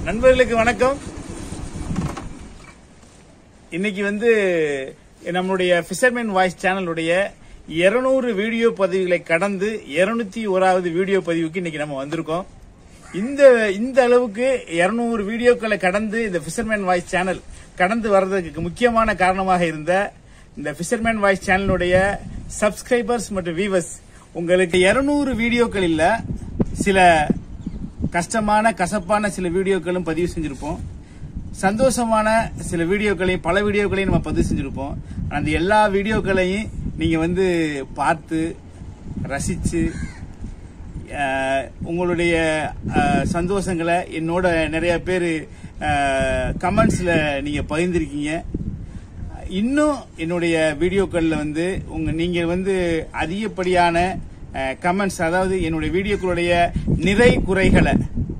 நண்பர்களுக்கு வணக்கம் இன்னைக்கு வந்து நம்மளுடைய ஃபிஷர்மேன் வாய்ஸ் சேனலுடைய 200 வீடியோ பதிவுகளை கடந்து 201வது ஓராவது வீடியோ பதிவுக்கு இன்னைக்கு நம்ம வந்திருக்கோம் இந்த இந்த அளவுக்கு 200 வீடியோக்களை கடந்து இந்த ஃபிஷர்மேன் வாய்ஸ் சேனல் கடந்து வர்றதுக்கு முக்கியமான காரணமாக இருந்த இந்த ஃபிஷர்மேன் வாய்ஸ் சேனலுடைய சப்ஸ்கிரைபர்ஸ் மற்றும் வியூவர்ஸ் உங்களுக்கு 200 வீடியோக்கள் இல்ல சில கஷ்டமான கசப்பான சில வீடியோக்களும் பதிவு செஞ்சிருப்போம் சந்தோஷமான சில வீடியோக்களையும் பல வீடியோக்களையும் நம்ம பதிவு செஞ்சிருப்போம் ஆனா, அந்த எல்லா வீடியோக்களையும் நீங்க வந்து பார்த்து ரசிச்சு அஹ், உங்களுடைய அஹ், சந்தோஷங்களை என்னோட நிறைய பேர் கமெண்ட்ஸ்ல நீங்க பகிர்ந்திருக்கீங்க இன்னும் என்னுடைய வீடியோக்கள்ல வந்து உங்க நீங்க வந்து அதிகப்படியான கமெண்ட்ஸ் அதாவது என்னுடைய வீடியோக்களுடைய நிறை குறைகளை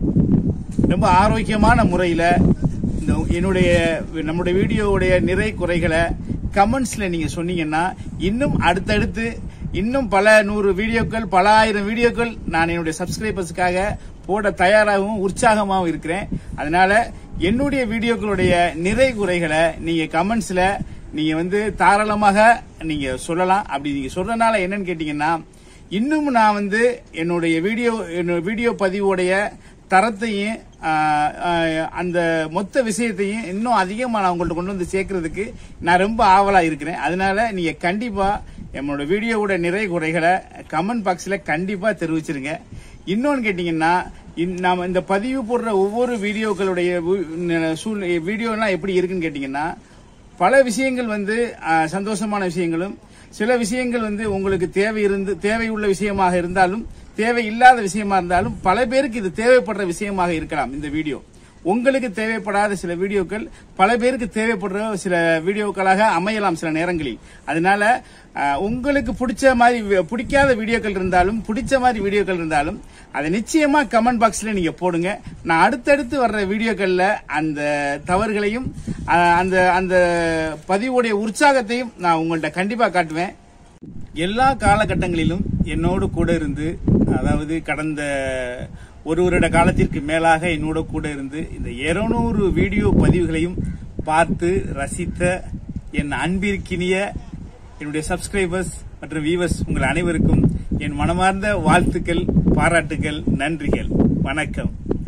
ரொம்ப ஆரோக்கியமான முறையில இந்த என்னுடைய நம்முடைய வீடியோவுடைய நிறை குறைகளை கமெண்ட்ஸ்ல நீங்க சொன்னீங்கன்னா இன்னும் அடுத்தடுத்து இன்னும் பல நூறு வீடியோக்கள் பல ஆயிரம் வீடியோக்கள் நான் என்னுடைய சப்ஸ்கிரைபர்ஸுக்காக போட தயாராகவும் உற்சாகமாகவும் இருக்கிறேன் அதனால என்னுடைய வீடியோக்களுடைய நிறை குறைகளை நீங்க கமெண்ட்ஸ்ல நீங்க வந்து தாராளமாக நீங்க சொல்லலாம் அப்படி நீங்க சொல்றதுனால என்னன்னு கேட்டீங்கன்னா இன்னும் நான் வந்து என்னுடைய வீடியோ என்னோட வீடியோ பதிவுடைய தரத்தையும் ஆஹ், ஆஹ், அந்த மொத்த விஷயத்தையும் இன்னும் அதிகமா நான் உங்கள்ட்ட கொண்டு வந்து சேர்க்கறதுக்கு நான் ரொம்ப ஆவலா இருக்கிறேன் அதனால நீங்க கண்டிப்பா என்னோட வீடியோவோட நிறை குறைகளை கமெண்ட் பாக்ஸ்ல கண்டிப்பா தெரிவிச்சிருங்க இன்னொன்னு கேட்டீங்கன்னா இந்த- நாம இந்த பதிவு போடுற ஒவ்வொரு வீடியோக்களுடைய வு- சூழ் வீடியோலாம் எப்படி இருக்குன்னு கேட்டீங்கன்னா பல விஷயங்கள் வந்து ஆஹ், சந்தோஷமான விஷயங்களும் சில விஷயங்கள் வந்து உங்களுக்கு தேவை இருந்து தேவையுள்ள விஷயமாக இருந்தாலும் தேவை இல்லாத விஷயமா இருந்தாலும் பல பேருக்கு இது தேவைப்படுற விஷயமாக இருக்கலாம் இந்த வீடியோ உங்களுக்கு தேவைப்படாத சில வீடியோக்கள் பல பேருக்கு தேவைப்படுற சில வீடியோக்களாக அமையலாம் சில நேரங்களில் அதனால ஆஹ், உங்களுக்கு பிடிச்ச மாதிரி வி- பிடிக்காத வீடியோக்கள் இருந்தாலும் பிடிச்ச மாதிரி வீடியோக்கள் இருந்தாலும் அதை நிச்சயமா கமெண்ட் பாக்ஸ்ல நீங்க போடுங்க நான் அடுத்தடுத்து வர்ற வீடியோக்கள்ல அந்த தவறுகளையும் ஆஹ், அந்த அந்த பதிவுடைய உற்சாகத்தையும் நான் உங்கள்ட்ட கண்டிப்பா காட்டுவேன் எல்லா காலகட்டங்களிலும் என்னோடு கூட இருந்து அதாவது கடந்த ஒரு வருட காலத்திற்கு மேலாக என்னோட கூட இருந்து இந்த 200 வீடியோ பதிவுகளையும் பார்த்து ரசித்த என் அன்பிற்கினிய என்னுடைய சப்ஸ்கிரைபர்ஸ் மற்றும் வியூவர்ஸ் உங்கள் அனைவருக்கும் என் மனமார்ந்த வாழ்த்துக்கள் பாராட்டுகள் நன்றிகள் வணக்கம்